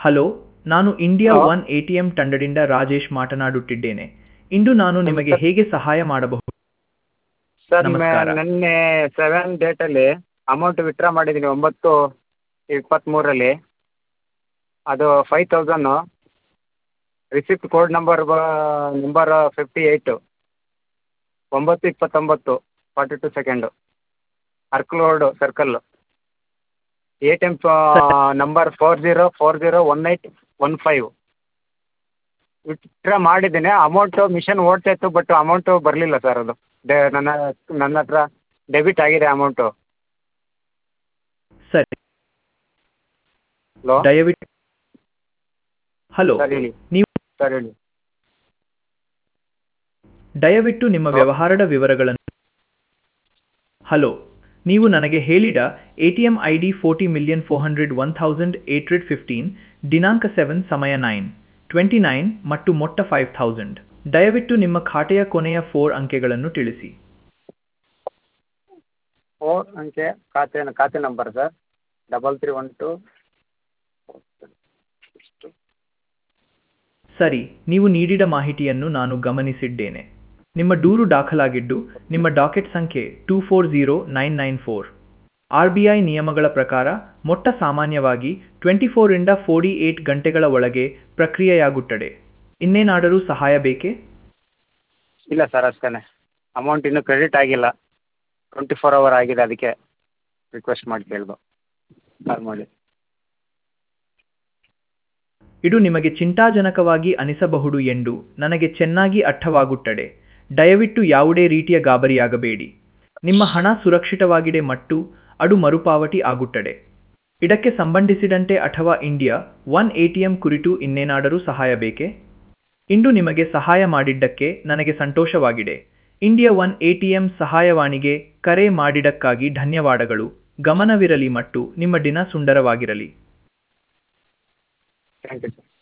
Hello ನಾನು India hello. One ATM ತಂಡದಿಂದ ರಾಜೇಶ್ ಮಾತನಾಡುತ್ತಿದ್ದೇನೆ ಇಂದು ನಾನು ನಿಮಗೆ ಹೇಗೆ ಸಹಾಯ ಮಾಡಬಹುದು ಸರ್ ನಮಸ್ಕಾರ. ನಿನ್ನೆ ಸೆವೆನ್ ಡೇಟಲ್ಲಿ ಅಮೌಂಟ್ ವಿತ್ಡ್ರಾ ಮಾಡಿದ್ದೀನಿ ಒಂಬತ್ತು ಇಪ್ಪತ್ತ್ಮೂರರಲ್ಲಿ ಅದು five thousand receipt code number ಬ ನಂಬರ್ ಫಿಫ್ಟಿ ಏಯ್ಟು ಒಂಬತ್ತು ಇಪ್ಪತ್ತೊಂಬತ್ತು ಫಾರ್ಟಿ ಟು ಸೆಕೆಂಡು ಅರ್ಕಲ್ road circle A T M number four zero four zero one eight one five withdraw ಮಾಡಿದ್ದೀನಿ ಅಮೌಂಟು ಮಿಷನ್ ಓಡ್ತಾ ಇತ್ತು ಬಟ್ ಅಮೌಂಟು ಬರಲಿಲ್ಲ ಸರ್ ಅದು ಡೆ ನನ್ನ ನನ್ನ ಹತ್ರ ಡೆಬಿಟ್ ಆಗಿದೆ ಅಮೌಂಟು ಸರಿ ಹಲೋ ದಯವಿಟ್ಟು ಹಲೋ ಸರ್ ಹೇಳಿ ನೀವು ಸರ್ ಹೇಳಿ ದಯವಿಟ್ಟು ನಿಮ್ಮ ಹಲೋ. ವ್ಯವಹಾರದ ವಿವರಗಳನ್ನು ಹಲೋ ನೀವು ನನಗೆ ಹೇಳಿದ ATM I D forty million four hundred one thousand eight hundred fifteen ದಿನಾಂಕ ಸೆವೆನ್ ಸಮಯ ನೈನ್ ಟ್ವೆಂಟಿ ನೈನ್ ಮತ್ತು ಮೊಟ್ಟ ಫೈವ್ ಥೌಸಂಡ್ ದಯವಿಟ್ಟು ನಿಮ್ಮ ಖಾತೆಯ ಕೊನೆಯ ಫೋರ್ ಅಂಕೆಗಳನ್ನು ತಿಳಿಸಿ ಫೋರ್ ಅಂಕೆ ಖಾತೆ ಖಾತೆ number sir double three one two ಸರಿ ನೀವು ನೀಡಿದ ಮಾಹಿತಿಯನ್ನು ನಾನು ಗಮನಿಸಿದ್ದೇನೆ ನಿಮ್ಮ ದೂರು ದಾಖಲಾಗಿದ್ದು ನಿಮ್ಮ ಡಾಕೆಟ್ ಸಂಖ್ಯೆ two four zero nine nine four R B I ನಿಯಮಗಳ ಪ್ರಕಾರ ಮೊಟ್ಟ ಸಾಮಾನ್ಯವಾಗಿ ಟ್ವೆಂಟಿ ಫೋರಿಂದ ಫೋರ್ಟಿ ಏಟ್ ಗಂಟೆಗಳ ಒಳಗೆ ಪ್ರಕ್ರಿಯೆಯಾಗುತ್ತದೆ ಇನ್ನೇನಾದರೂ ಸಹಾಯ ಬೇಕೇ ಇಲ್ಲ ಸರ್ ಅಷ್ಟೇ ಅಮೌಂಟ್ ಇನ್ನೂ ಕ್ರೆಡಿಟ್ ಆಗಿಲ್ಲ ಟ್ವೆಂಟಿ ಫೋರ್ ಅವರ್ ಆಗಿದೆ ಅದಕ್ಕೆ ರಿಕ್ವೆಸ್ಟ್ ಮಾಡಿ ಕೇಳ್ದು ಕಾಲ್ ಮಾಡಿ ಇದು ನಿಮಗೆ ಚಿಂತಾಜನಕವಾಗಿ ಅನಿಸಬಹುದು ಎಂದು ನನಗೆ ಚೆನ್ನಾಗಿ ಅರ್ಥವಾಗುತ್ತದೆ ದಯವಿಟ್ಟು ಯಾವುದೇ ರೀತಿಯ ಗಾಬರಿಯಾಗಬೇಡಿ ನಿಮ್ಮ ಹಣ ಸುರಕ್ಷಿತವಾಗಿದೆ ಮತ್ತು ಅದು ಮರುಪಾವತಿ ಆಗುತ್ತದೆ ಇದಕ್ಕೆ ಸಂಬಂಧಿಸಿದಂತೆ ಅಥವಾ ಇಂಡಿಯಾ ಒನ್ ಎಟಿಎಂ ಕುರಿತು ಇನ್ನೇನಾದರೂ ಸಹಾಯ ಬೇಕೇ ಇಂದು ನಿಮಗೆ ಸಹಾಯ ಮಾಡಿದ್ದಕ್ಕೆ ನನಗೆ ಸಂತೋಷವಾಗಿದೆ ಇಂಡಿಯಾ ಒನ್ ಎಟಿಎಂ ಸಹಾಯವಾಣಿಗೆ ಕರೆ ಮಾಡಿದ್ದಕ್ಕಾಗಿ ಧನ್ಯವಾದಗಳು ಗಮನವಿರಲಿ ಮತ್ತು ನಿಮ್ಮ ದಿನ ಸುಂದರವಾಗಿರಲಿ ಥ್ಯಾಂಕ್ ಯು ಸರ್